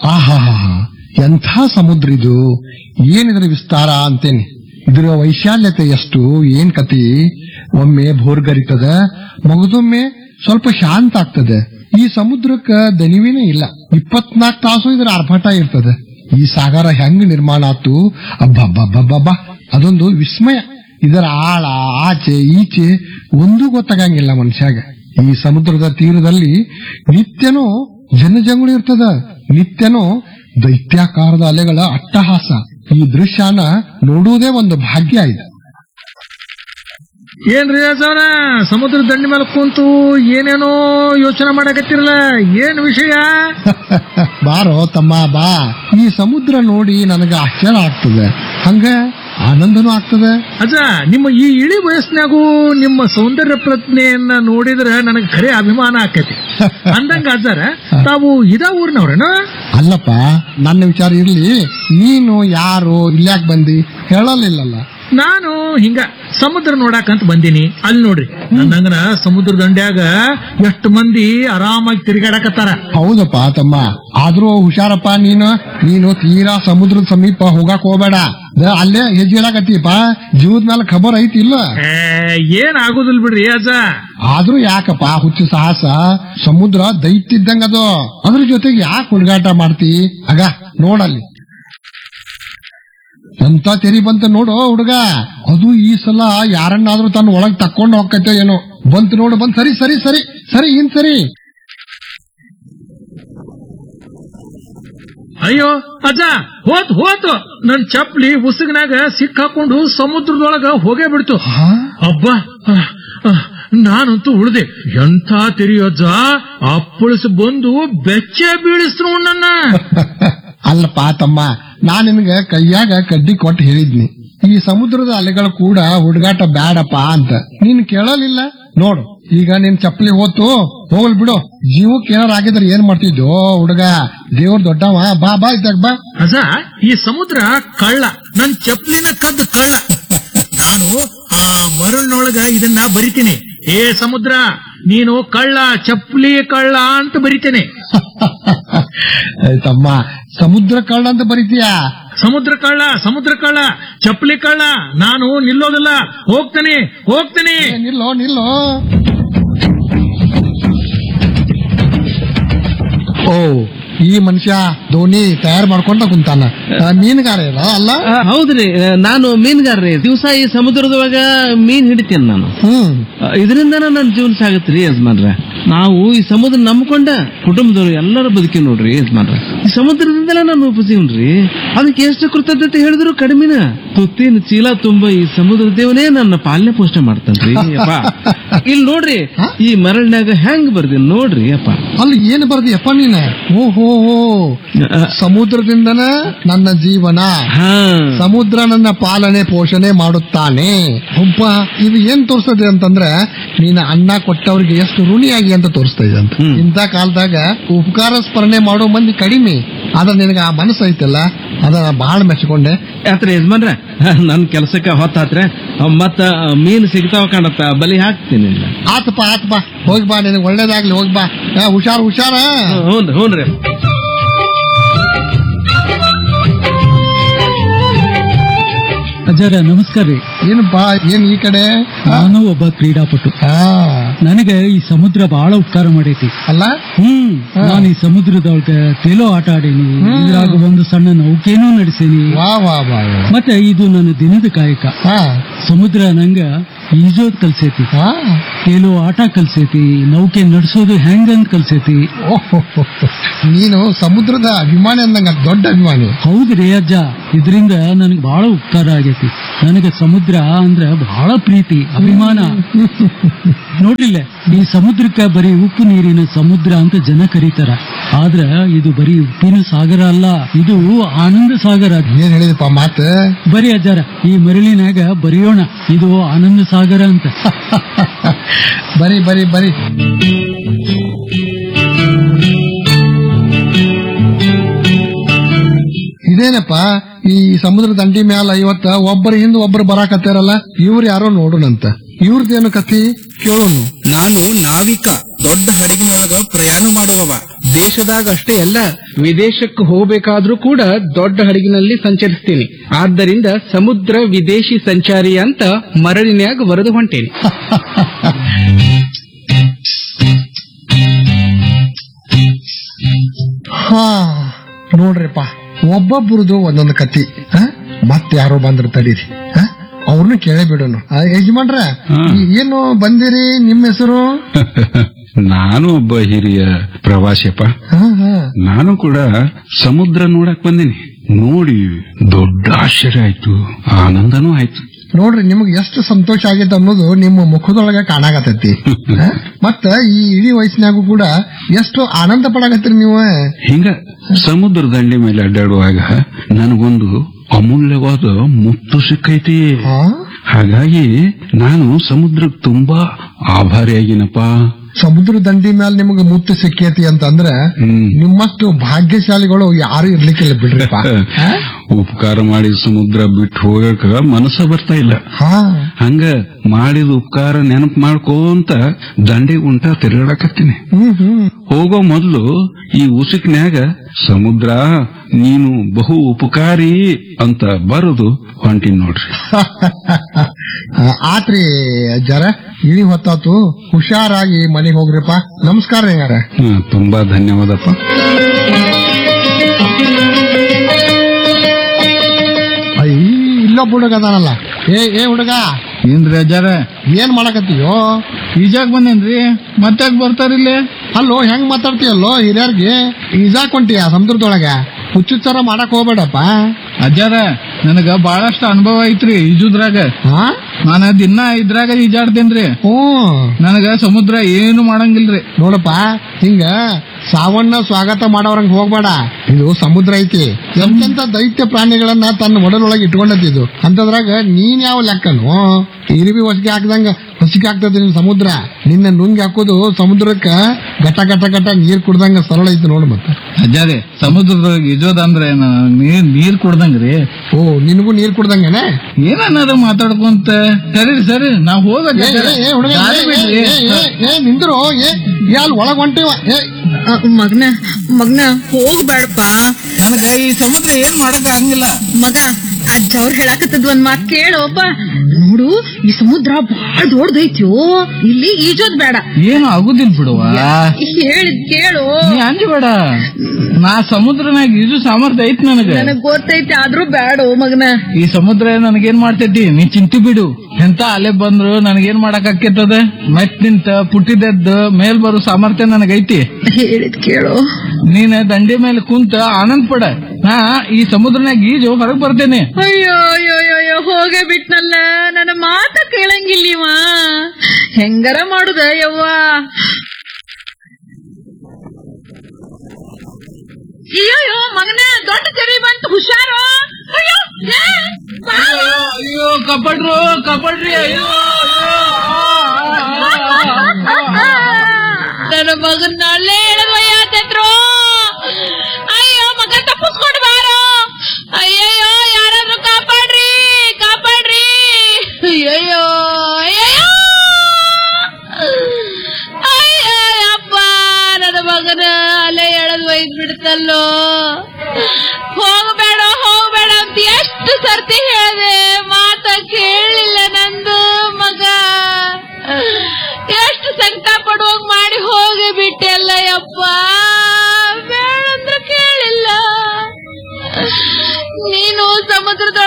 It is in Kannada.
ಆಹಾ ಎಂಥ ಸಮುದ್ರ ಇದು ಏನಿದ್ರ ವಿಸ್ತಾರ ಅಂತೇನೆ ಇದರ ವೈಶಾಲ್ಯತೆ ಎಷ್ಟು ಏನ್ ಕತಿ ಒಮ್ಮೆ ಭೋರ್ಗರಿತದ ಮಗದೊಮ್ಮೆ ಸ್ವಲ್ಪ ಶಾಂತ ಆಗ್ತದೆ ಈ ಸಮುದ್ರಕ್ಕ ದಣಿವೇನೇ ಇಲ್ಲ ಇಪ್ಪತ್ನಾಲ್ಕು ತಾಸು ಇದರ ಆರ್ಭಟ ಇರ್ತದೆ ಈ ಸಾಗರ ಹೆಂಗ್ ನಿರ್ಮಾಣ ಆತು ಅಬ್ಬಬ್ಬಬ್ಬಬ್ಬ ಅದೊಂದು ವಿಸ್ಮಯ ಇದರ ಆಳ ಆಚೆ ಈಚೆ ಒಂದೂ ಗೊತ್ತಾಗಂಗಿಲ್ಲ ಮನುಷ್ಯಾಗ ಈ ಸಮುದ್ರದ ತೀರದಲ್ಲಿ ನಿತ್ಯನೂ ಜನಜಂಗುಳಿ ಇರ್ತದ ನಿತ್ಯನೂ ದೈತ್ಯಾಕಾರದ ಅಲೆಗಳ ಅಟ್ಟಹಾಸ ಈ ದೃಶ್ಯನ ನೋಡುವುದೇ ಒಂದು ಭಾಗ್ಯ ಇದೆ ಏನ್ರಿ ಅಜ್ಜವ್ರ ಸಮುದ್ರ ದಂಡಿ ಮೇಲೆ ಕುಂತು ಏನೇನೋ ಯೋಚನೆ ಮಾಡಕತ್ತಿರಲ್ಲ ಏನ್ ವಿಷಯ ಬಾರೋ ತಮ್ಮ ಬಾ ಈ ಸಮುದ್ರ ನೋಡಿ ನನಗೆ ಆಶ್ಚರ್ಯ ಆಗ್ತದೆ ಹಂಗ ಆನಂದನೂ ಆಗ್ತದೆ ಅಜ್ಜ ನಿಮ್ಮ ಈ ಇಳಿ ವಯಸ್ಸಿನಾಗೂ ನಿಮ್ಮ ಸೌಂದರ್ಯ ಪ್ರಜ್ಞೆಯನ್ನ ನೋಡಿದ್ರೆ ನನಗೆ ಖರೆ ಅಭಿಮಾನ ಆಕೈತಿ ಅಂದಂಗ ಅಜ್ಜಾರ ತಾವು ಇದ ಊರಿನವ್ರೇನ ಅಲ್ಲಪ್ಪ ನನ್ನ ವಿಚಾರ ಇರ್ಲಿ ನೀನು ಯಾರು ಇಲ್ಯಾಕ್ ಬಂದಿ ಹೇಳಲಿಲ್ಲಲ್ಲ ನಾನು ಹಿಂಗ ಸಮುದ್ರ ನೋಡಾಕಂತ ಬಂದೀನಿ ಅಲ್ಲಿ ನೋಡ್ರಿ ನನ್ನಂಗನ ಸಮುದ್ರ ದಂಡ್ಯಾಗ ಎಷ್ಟು ಮಂದಿ ಆರಾಮಾಗಿ ತಿರುಗಾಡಕತ್ತಾರ ಹೌದಪ್ಪ ತಮ್ಮ ಆದ್ರೂ ಹುಷಾರಪ್ಪ ನೀನು ನೀನು ತೀರಾ ಸಮುದ್ರದ ಸಮೀಪ ಹೋಗಾಕ್ ಹೋಗ್ಬೇಡ ದ- ಅಲ್ಲೇ ಹೆಜ್ಜೆ ಇಡಾಕತ್ತೀಪ ಜೀವದ ಮೇಲೆ ಖಬರ್ ಐತಿ ಇಲ್ಲ ಏ, ಏನ್ ಆಗುದಿಲ್ ಬಿಡ್ರಿ ಅಜ್ಜ ಆದ್ರೂ ಯಾಕಪ್ಪ ಹುಚ್ಚು ಸಾಹಸ ಸಮುದ್ರ ದೈತ್ಯಿದ್ದಂಗ ಅದು ಅದ್ರ ಜೊತೆಗೆ ಯಾಕೆ ಹುಡುಗಾಟ ಮಾಡ್ತಿ ಆಗ ನೋಡಲ್ಲಿ ಎಂತ ತೆರಿ ಬಂತ ನೋಡು ಹುಡುಗ ಅದು ಈ ಸಲ ಯಾರನ್ನಾದ್ರೂ ತನ್ನ ಒಳಗ್ ತಕ್ಕೊಂಡು ಹೋಗ್ತೈತೆ ಏನೋ ಬಂತು ನೋಡು ಬಂತ್ ಸರಿ ಸರಿ ಸರಿ ಸರಿ ಇನ್ ಸರಿ ಅಯ್ಯೋ ಅಜ್ಜ ಹೋತ್ ಹೋತು ನನ್ ಚಪ್ಲಿ ಉಸುಗಿನಾಗ ಸಿಕ್ಕಾಕೊಂಡು ಸಮುದ್ರದೊಳಗ ಹೋಗೇ ಬಿಡ್ತು ಹಾ? ಅಬ್ಬ ಅಹ್, ಅಹ್, ನಾನಂತೂ ಉಳ್ದೆ ಎಂಥ ತೆರಿಯೋಜ್ಜ ಅಪ್ಪಳಿಸಿ ಬಂದು ಬೆಚ್ಚ ಬೀಳಿಸ್ರು ನನ್ನ ಅಲ್ಲಪ್ಪ ತಮ್ಮ ನಾನ್ ನಿನಗ ಕೈಯಾಗ ಕಡ್ಡಿ ಕೊಟ್ಟು ಹೇಳಿದ್ನಿ ಈ ಸಮುದ್ರದ ಅಲೆಗಳು ಕೂಡ ಹುಡುಗಾಟ ಬ್ಯಾಡಪ್ಪ ಅಂತ ನೀನ್ ಕೇಳಲಿಲ್ಲ ನೋಡು ಈಗ ನಿನ್ ಚಪ್ಪಲಿ ಹೋತು ಹೋಗಲ್ ಬಿಡು ಜೀವಕ್ಕೆ ಏನಾರ ಆಗಿದ್ರೆ ಏನ್ ಮಾಡ್ತಿದ್ದೋ ಹುಡುಗ ದೇವ್ರ ದೊಡ್ಡವ ಬಾ ಬಾ ಇದ್ದಾಗ ಬಾ ಅಜ್ಜ ಈ ಸಮುದ್ರ ಕಳ್ಳ ನನ್ ಚಪ್ಲಿನ ಕದ್ದು ಕಳ್ಳ ನಾನು ಆ ಮರಳಿನೊಳಗ ಇದನ್ನ ಬರಿತೀನಿ ಏ ಸಮುದ್ರ ನೀನು ಕಳ್ಳ ಚಪ್ಲಿ ಕಳ್ಳ ಅಂತ ಬರಿತೇನೆ ಏ ತಮ್ಮ ಸಮುದ್ರ ಕಳ್ಳ ಅಂತ ಬರೀತೀಯಾ ಸಮುದ್ರ ಕಳ್ಳ ಸಮುದ್ರ ಕಳ್ಳ ಚಪ್ಲಿ ಕಳ್ಳ ನಾನು ನಿಲ್ಲೋದಿಲ್ಲ ಹೋಗ್ತೇನೆ ಹೋಗ್ತೇನೆ ಏ, ನಿಲ್ಲೋ ನಿಲ್ಲೋ ಓ ಈ ಮನುಷ್ಯ ಧೋನಿ ತಯಾರು ಮಾಡ್ಕೊಂಡ ಕುಂತಾನ ಆ, ಮೀನುಗಾರ ಇದ ಅಲ್ಲ ಆ, ಹೌದ್ರಿ ಆ, ನಾನು ಮೀನುಗಾರ್ರಿ ದಿವಸ ಈ ಸಮುದ್ರದೊಳಗ ಮೀನ್ ಹಿಡಿತೇನೆ ನಾನು ಹ್ಮ್ ಇದರಿಂದನ ನನ್ನ ಜೀವನ ಸಾಗತ್ರಿ ಯಜಮಾನ್ರ ನಾವು ಈ ಸಮುದ್ರ ನಂಬ್ಕೊಂಡ ಕುಟುಂಬದವ್ರು ಎಲ್ಲರೂ ಬದುಕಿ ನೋಡ್ರಿ ಯಜಮಾನ್ರ ಈ ಸಮುದ್ರದಿಂದಲೇ ನಾನು ಉಪಜೀವನ್ರಿ ಅದಕ್ಕೆ ಎಷ್ಟು ಕೃತಜ್ಞತೆ ಹೇಳಿದ್ರು ಕಡಿಮೆನ ತುತ್ತಿನ ಚೀಲ ತುಂಬ ಈ ಸಮುದ್ರ ದೇವನೇ ನನ್ನ ಪಾಲನೆ ಪೋಷಣೆ ಮಾಡ್ತಾನ್ರಿ ಅಪ್ಪ ಇಲ್ಲಿ ನೋಡ್ರಿ ಈ ಮರಳಿನಾಗ ಹೆಂಗ್ ಬರ್ದಿ ನೋಡ್ರಿ ಅಪ್ಪ ಅಲ್ಲಿ ಏನು ಬರ್ದಿಯಪ್ಪ ನೀನ ಓಹೋ ಸಮುದ್ರದಿಂದನ ನನ್ನ ಜೀವನ ಹಾ ಸಮುದ್ರ ನನ್ನ ಪಾಲನೆ ಪೋಷಣೆ ಮಾಡುತ್ತಾನೆ ಒಬ್ಬ ಇದು ಏನ್ ತೋರಿಸ್ತದೆ ಅಂತಂದ್ರೆ ನೀನು ಅನ್ನ ಕೊಟ್ಟವ್ರಿಗೆ ಎಷ್ಟು ಋಣಿಯಾಗಿ ಅಂತ ತೋರಿಸ್ತಾ ಇದೆ ಅಂತ ಹ್ಮ್. ಇಂಥ ಕಾಲದಾಗ ಉಪಕಾರ ಸ್ಮರಣೆ ಮಾಡೋ ಮಂದಿ ಕಡಿಮೆ ಆದ್ರೆ ನಿನಗೆ ಆ ಮನಸ್ಸು ಐತಲ್ಲ ಅದನ್ನ ಬಹಳ ಮೆಚ್ಕೊಂಡೆ ಯಾತ್ರ ಯಜಮಾನ್ರ ನನ್ ಕೆಲ್ಸಕ್ಕ ಹೊತ್ತಾತ್ರ ಮತ್ತ ಮೀನ್ ಸಿಗ್ತಾವ ಕಾಣತ್ತ ಬಲಿ ಹಾಕ್ತೀನಿ ಆತಪ್ಪ ಆತಪ್ಪ ಹೋಗಿ ಬಾ ನಿನಗೆ ಒಳ್ಳೇದಾಗ್ಲಿ ಹೋಗಿ ಬಾ ಆ, ಹುಷಾರ್ ಹುಷಾರ ಹ್ಞೂನ್ರಿ ಹ್ಞೂನ್ರಿ ಅಜ್ಜಾರ ನಮಸ್ಕಾರ ರೀ ಏನಪ್ಪ ಏನ್ ಈ ಕಡೆ ಆ, ನಾನು ಒಬ್ಬ ಕ್ರೀಡಾಪಟು ಆ, ನನಗೆ ಈ ಸಮುದ್ರ ಬಹಳ ಉಪಕಾರ ಮಾಡೈತಿ ಅಲ್ಲ ಹ್ಮ್ ನಾನು ಈ ಸಮುದ್ರದೊಳಗ ತೇಲೋ ಆಟ ಆಡೀನಿ ಇದ್ರಾಗ ಒಂದು ಸಣ್ಣ ನೌಕೆನೂ ನಡೆಸೀನಿ ವಾ ವಾ ವಾ ವಾ. ಮತ್ತೆ ಇದು ನನ್ನ ದಿನದ ಕಾಯಕ ಹಾ ಸಮುದ್ರ ನಂಗ ಈಜೋದ್ ಕಲ್ಸೈತಿ ಹಾ ತೇಲೋ ಆಟ ಕಲ್ಸೈತಿ ನೌಕೆ ನಡ್ಸೋದು ಹೆಂಗಂತ ಕಲ್ಸೈತಿ ಓಹೋ ನೀನು ಸಮುದ್ರದ ಅಭಿಮಾನಿ ಅಂದಂಗ ದೊಡ್ಡ ಅಭಿಮಾನಿ ಹೌದ್ರಿ ಅಜ್ಜ ಇದರಿಂದ ನನಗೆ ಬಹಳ ಉಪಕಾರ ಆಗೈತಿ ನನಗೆ ಸಮುದ್ರ ಅಂದ್ರ ಬಹಳ ಪ್ರೀತಿ ಅಭಿಮಾನ ನೋಡ್ಲಿಲ್ಲ ಈ ಸಮುದ್ರಕ್ಕ ಬರೀ ಉಪ್ಪು ನೀರಿನ ಸಮುದ್ರ ಅಂತ ಜನ ಕರೀತಾರ ಆದ್ರ ಇದು ಬರೀ ಉಪ್ಪಿನ ಸಾಗರ ಅಲ್ಲ ಇದು ಆನಂದ ಸಾಗರ ಏನ್ ಹೇಳಿದಪ್ಪ ಮಾತು ಬರೀ ಅಜ್ಜಾರ ಈ ಮರಳಿನಾಗ ಬರೆಯೋಣ ಇದು ಆನಂದ ಸಾಗರ ಅಂತ ಬರಿ ಬರಿ ಬರಿ ಇದೇನಪ್ಪ ಈ ಸಮುದ್ರ ದಂಡಿ ಮ್ಯಾಲ ಇವತ್ತ ಒಬ್ಬರ ಹಿಂದ ಒಬ್ಬರು ಬರಾಕತ್ತಾರಲ್ಲ ಇವ್ರು ಯಾರೋ ನೋಡೋಣಂತ ಇವ್ರದ್ದೇನು ಕಥಿ ಕೇಳೋನು ನಾನು ನಾವಿಕ ದೊಡ್ಡ ಹಡಗಿನೊಳಗ ಪ್ರಯಾಣ ಮಾಡುವವ ದೇಶದಾಗ ಅಷ್ಟೇ ಅಲ್ಲ ವಿದೇಶಕ್ಕೆ ಹೋಗ್ಬೇಕಾದ್ರೂ ಕೂಡ ದೊಡ್ಡ ಹಡಗಿನಲ್ಲಿ ಸಂಚರಿಸ್ತೀನಿ ಆದ್ದರಿಂದ ಸಮುದ್ರ ವಿದೇಶಿ ಸಂಚಾರಿ ಅಂತ ಮರಳಿನ್ಯಾಗ ವರೆದು ಹೊಂಟೇನಿ ಹಾ ನೋಡ್ರಿಪ್ಪ ಒಬ್ಬೊಬ್ರದು ಒಂದೊಂದು ಕತಿ ಹ? ಮತ್ ಯಾರೋ ಬಂದ್ರ ತಡೀರಿ ಹ? ಅವ್ರನ್ನ ಕೇಳೇ ಬಿಡೋನು ಆ, ಯಜಮಾನ್ರ ಈ- ಏನು ಬಂದಿರಿ ನಿಮ್ಮ ಹೆಸರು ನಾನು ಒಬ್ಬ ಹಿರಿಯ ಪ್ರವಾಸಿಯಪ್ಪ ಹಾ ಹಾ ನಾನು ಕೂಡ ಸಮುದ್ರ ನೋಡಕ್ ಬಂದಿನಿ ನೋಡಿ ದೊಡ್ಡ ಆಶ್ಚರ್ಯ ಆಯ್ತು ಆನಂದನೂ ಆಯ್ತು ನೋಡ್ರಿ ನಿಮ್ಗೆ ಎಷ್ಟು ಸಂತೋಷ ಆಗೈತೆ ಅನ್ನೋದು ನಿಮ್ಮ ಮುಖದೊಳಗ ಕಾಣಾಗತೈತಿ ಹ? ಮತ್ತ ಈ ಇಡೀ ವಯಸ್ಸಿನಾಗೂ ಕೂಡ ಎಷ್ಟು ಆನಂದ ಪಡಾಕತ್ತೀರಿ ನೀವು ಹಿಂಗ ಸಮುದ್ರ ದಂಡೆ ಮೇಲೆ ಅಡ್ಡಾಡುವಾಗ ನನಗೊಂದು ಅಮೂಲ್ಯವಾದ ಮುತ್ತು ಸಿಕ್ಕೈತಿ ಹಾ? ಹಾಗಾಗಿ ನಾನು ಸಮುದ್ರಕ್ಕೆ ತುಂಬಾ ಆಭಾರಿಯಾಗಿನಪ್ಪ ಸಮುದ್ರ ದಂಡಿ ಮೇಲೆ ನಿಮಗೆ ಮುತ್ತು ಸಿಕ್ಕೈತಿ ಅಂತಂದ್ರೆ ಹ್ಮ್. ನಿಮ್ಮಷ್ಟು ಭಾಗ್ಯಶಾಲಿಗಳು ಯಾರು ಇರ್ಲಿಕ್ಕಿಲ್ಲ ಬಿಡ್ರಿಪ್ಪ ಹ? ಉಪಕಾರ ಮಾಡಿದ ಸಮುದ್ರ ಬಿಟ್ಟು ಹೋಗಕ ಮನಸ್ಸ ಬರ್ತಾ ಇಲ್ಲ ಹಾ ಹಂಗ ಮಾಡಿದ ಉಪಕಾರ ನೆನಪು ಮಾಡ್ಕೋಂತ ದಂಡೆ ಉಂಟ ತಿರುಗಾಡಕತ್ತೀನಿ ಹ್ಮ್ ಹ್ಮ್ ಹೋಗೋ ಮೊದಲು ಈ ಉಸುಕ್ನ್ಯಾಗ ಸಮುದ್ರ ನೀನು ಬಹು ಉಪಕಾರಿ ಅಂತ ಬರೋದು ಹೊಂಟಿನ್ ನೋಡ್ರಿ ಆ, ಆತ್ರಿ ಜರ ಇಳಿ ಹೊತ್ತಾತು ಹುಷಾರಾಗಿ ಮನೆಗೆ ಹೋಗ್ರಿಪ್ಪ ನಮಸ್ಕಾರ ಹೆಂಗಾರ ಹ್ಮ್, ತುಂಬಾ ಧನ್ಯವಾದಪ್ಪ ಐ ಇಲ್ಲೊಬ್ಬ ಹುಡುಗ ಅದಾನಲ್ಲ ಏ ಏ ಹುಡುಗ ಏನ್ರಿ ಅಜ್ಜಾರ ಏನ್ ಮಾಡಕತ್ತೀಯೋ ಈಜಾಕ್ ಬಂದೇನ್ರಿ ಮತ್ತಾಕ್ ಬರ್ತಾರಿಲ್ಲೇ ಅಲ್ಲೋ ಹೆಂಗ್ ಮಾತಾಡ್ತೀಯಲ್ಲೋ ಹಿರಿಯರ್ಗೆ ಈಜಾಕ್ ಹೊಂಟಿಯ ಸಮುದ್ರದೊಳಗ ಹುಚ್ಚುಚ್ಚರ ಮಾಡಕ್ ಹೋಗ್ಬೇಡಪ್ಪ ಅಜ್ಜಾರ ನನಗ ಬಹಳಷ್ಟು ಅನುಭವ ಐತ್ರಿ ಈಜುದ್ರಾಗ ಹಾ ನಾನ ದಿನ ಇದ್ರಾಗ ಈಜಾಡ್ತೇನ್ರಿ ಹ್ಮ್ ನನಗ ಸಮುದ್ರ ಏನು ಮಾಡಂಗಿಲ್ರಿ ನೋಡಪ್ಪ ಹಿಂಗ ಸಾವನ್ನ ಸ್ವಾಗತ ಮಾಡೋರಂಗ್ ಹೋಗ್ಬೇಡ ಇದು ಸಮುದ್ರ ಐತಿ ಎಂತೆಂತ ದೈತ್ಯ ಪ್ರಾಣಿಗಳನ್ನ ತನ್ನ ಒಡಲೊಳಗೆ ಇಟ್ಕೊಂಡತ್ತಿದ್ದು ಅಂತದ್ರಾಗ ನೀನ್ ಯಾವ ಲೆಕ್ಕನು ಇರಿಬಿ ಹೊಸಿಗೆ ಹಾಕ್ದಂಗ ಹೊಸಿಗೆ ಆಗ್ತದೆ ನಿನ್ ಸಮುದ್ರ ನಿನ್ನ ನುಂಗಿ ಹಾಕೋದು ಸಮುದ್ರಕ್ಕ ಘಟ ಘಟ ಘಟ ನೀರ್ ಕುಡ್ದಂಗ ಸರಳ ಐತಿ ನೋಡು ಮತ್ತೆ ಅಜ್ಜಾರೆ ಸಮುದ್ರದಾಗ ಈಜೋದಂದ್ರೆ ನನಗ್ ನೀರ್ ನೀರ್ ಕುಡ್ದಂಗ್ರಿ ಓ ನಿನಗೂ ನೀರ್ ಕುಡ್ದಂಗನೆ ಏನನ್ನಾರ ಮಾತಾಡ್ಕೊಂತ ಸರಿ ಸರಿ ನಾವ್ ಹೋಗ್ಬೇಕು ಏ, ಅಜ್ಜಾರೆ. ಏ, ಏ, ಹುಡುಗ, ದಾರಿ ಏ, ಬಿಡ್ರಿ. ಏ, ಏ, ಏ, ನಿಂದ್ರು ಏ ಏ, ಅಲ್ಲಿ ಒಳಗ್ ಹೊಂಟಿವ ಏ ಮಗನ ಮಗನ ಹೋಗ್ಬೇಡಪ್ಪ ನನಗ ಈ ಸಮುದ್ರ ಏನ್ ಮಾಡಕ್ ಆಗಂಗಿಲ್ಲ ಮಗ ಅಜ್ಜ ಅವ್ರು ಹೇಳಕತ್ತದ್ ಒಂದ್ ಮಾತ್ ಕೇಳೋಪ್ಪ ನೋಡು ಈ ಸಮುದ್ರ ಬಾಳ್ ದೊಡ್ಡದೈತ್ಯೋ ಇಲ್ಲಿ ಈಜೋದ್ ಬೇಡ ಏನು ಆಗುದಿಲ್ಲ ಬಿಡುವ ಹೇಳಿದ್ ಕೇಳು ನೀ ಅಂಜಬೇಡ ನಾ ಸಮುದ್ರನಾಗ ಈಜು ಸಾಮರ್ಥ್ಯ ಐತ್ ನನಗ ನನಗ್ ಗೊತ್ತೈತಿ ಆದ್ರೂ ಬೇಡ ಮಗನ ಈ ಸಮುದ್ರ ನನಗೇನ್ ಮಾಡ್ತೈತಿ ನೀ ಚಿಂತಿ ಬಿಡು ಎಂತ ಅಲೆ ಬಂದ್ರು ನನಗೇನ್ ಮಾಡಕ್ ಆಕೇತದ ಮೆಟ್ ನಿಂತ ಪುಟ್ಟಿದೆದ್ದು ಮೇಲ್ ಬರೋ ಸಾಮರ್ಥ್ಯ ನನಗೈತಿ ಹೇಳಿದ್ ಕೇಳು ನೀನ್ ದಂಡೆ ಮೇಲೆ ಕುಂತ ಆನಂದ್ ಪಡ ನಾ ಈ ಸಮುದ್ರನಾಗ ಈಜು ಹೊರಗ್ ಬರ್ತೇನೆ ಅಯ್ಯೋ ಅಯ್ಯೋ ಅಯ್ಯೋ, ಅಯ್ಯೋ ಹೋಗೇ ಬಿಟ್ನಲ್ಲ ನನ್ನ ಮಾತ ಕೇಳಂಗಿಲ್ಲಿವ ಹೆಂಗರ ಮಾಡುದ ಯವ್ವ ಅಯ್ಯೋ ಮಗನ ದೊಡ್ಡ ಕೆರೆ ಬಂತು ಹುಷಾರು ಅಯ್ಯೋ ಏ, ಬಾರೋ. ಅಯ್ಯೋ ಕಪಡ್ರು ಕಪಡ್ರಿ ಅಯ್ಯೋ ನನ್ನ ಮಗನ ಅಲ್ಲೇ ಎಳದ್ವಯ್ಯಾತಂದ್ರು ಅಯ್ಯೋ ಮಗ ತಪ್ಪಿಸ್ಕೊಂಡು ಬಾರೋ ಅಯ್ಯಯ್ಯೋ ಯಾರಾದ್ರೂ ಕಾಪಾಡ್ರಿ ಕಾಪಾಡ್ರಿ ಅಯ್ಯಯ್ಯೋ ಅಯ್ಯಯ್ಯೋ ಅಯ್ಯೋ ಅಪ್ಪ ನನ್ನ ಮಗನ ಅಲ್ಲೇ ಎಳದ್ ಒಯ್ದ್ ಬಿಡ್ತಲ್ಲೋ ಹೋಗ್ಬೇಡ ಹೋಗ್ಬೇಡ ಅಂತ ಎಷ್ಟು ಸರ್ತಿ ಹೇಳ್ದೆ ಮಾತ ಕೇಳಲಿಲ್ಲ ನಂದು ಮಗ ಎಷ್ಟು ಸಂಕಟ ಪಡುವಾಗ ಮಾಡಿ ಹೋಗಿ ಬಿಟ್ಟೆಲ್ಲ ಯಪ್ಪ ಬೇಡಂದ್ರೆ ಕೇಳಿಲ್ಲ ನೀನು ಸಮುದ್ರದ